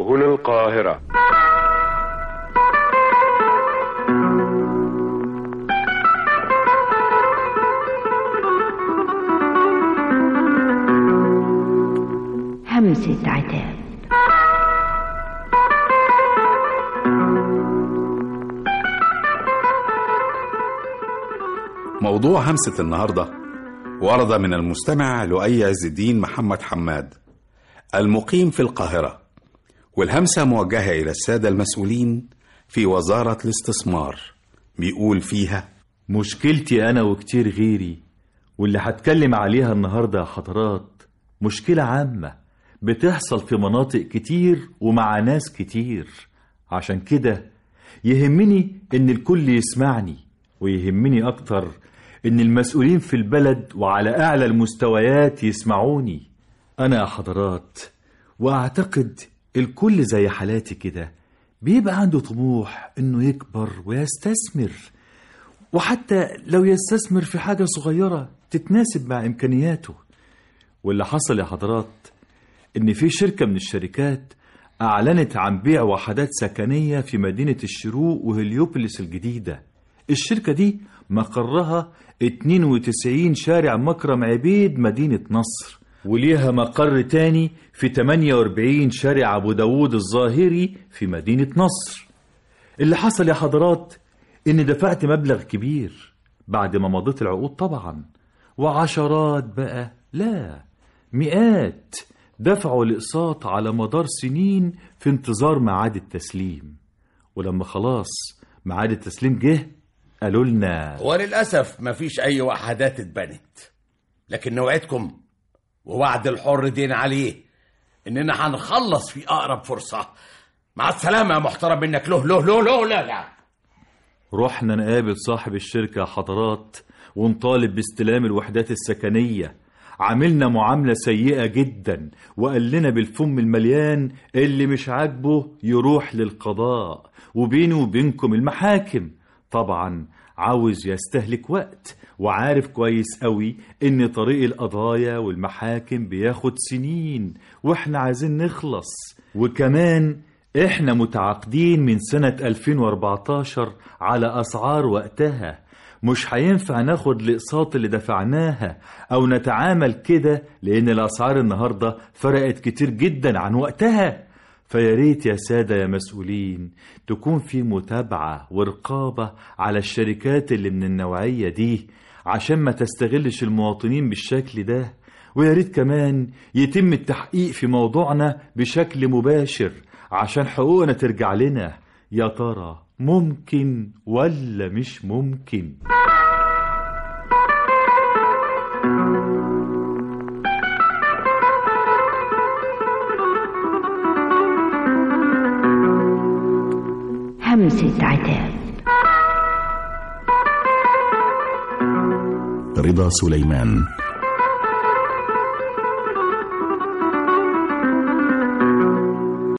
سهل القاهرة همسة عتاب موضوع همسة النهاردة ورد من المستمع لؤي عز الدين محمد حماد المقيم في القاهرة والهمسة موجهة إلى السادة المسؤولين في وزارة الاستثمار بيقول فيها مشكلتي أنا وكتير غيري واللي هتكلم عليها النهاردة يا حضرات مشكلة عامة بتحصل في مناطق كتير ومع ناس كتير عشان كده يهمني إن الكل يسمعني ويهمني أكتر إن المسؤولين في البلد وعلى أعلى المستويات يسمعوني أنا يا حضرات وأعتقد الكل زي حالاتي كده بيبقى عنده طموح إنه يكبر ويستثمر وحتى لو يستثمر في حاجة صغيرة تتناسب مع إمكانياته واللي حصل يا حضرات إن في شركة من الشركات أعلنت عن بيع وحدات سكنية في مدينة الشروق وهليوبوليس الجديدة الشركة دي مقرها 92 شارع مكرم عبيد مدينة نصر وليها مقر تاني في 48 شارع أبو داوود الظاهري في مدينة نصر اللي حصل يا حضرات إني دفعت مبلغ كبير بعد ما مضيت العقود طبعا وعشرات بقى لا مئات دفعوا الأقساط على مدار سنين في انتظار ميعاد التسليم ولما خلاص ميعاد التسليم جه قالوا لنا وللأسف مفيش أي وحدات اتبنت لكن نوعدكم ووعد الحر دين عليه إننا هنخلص في أقرب فرصة مع السلامة يا محترم منك له له له له لا لا رحنا نقابل صاحب الشركة يا حضرات ونطالب باستلام الوحدات السكنية عاملنا معاملة سيئة جدا وقال لنا بالفم المليان اللي مش عاجبه يروح للقضاء وبيني وبينكم المحاكم طبعا عاوز يستهلك وقت وعارف كويس قوي ان طريق القضايا والمحاكم بياخد سنين واحنا عايزين نخلص وكمان احنا متعاقدين من سنة 2014 على اسعار وقتها مش هينفع ناخد الاقساط اللي دفعناها او نتعامل كده لان الاسعار النهارده فرقت كتير جدا عن وقتها فيا ريت يا ساده يا مسؤولين تكون في متابعه ورقابه على الشركات اللي من النوعيه دي عشان ما تستغلش المواطنين بالشكل ده ويا ريت كمان يتم التحقيق في موضوعنا بشكل مباشر عشان حقوقنا ترجع لنا يا ترى ممكن ولا مش ممكن همسة عتاب رضا سليمان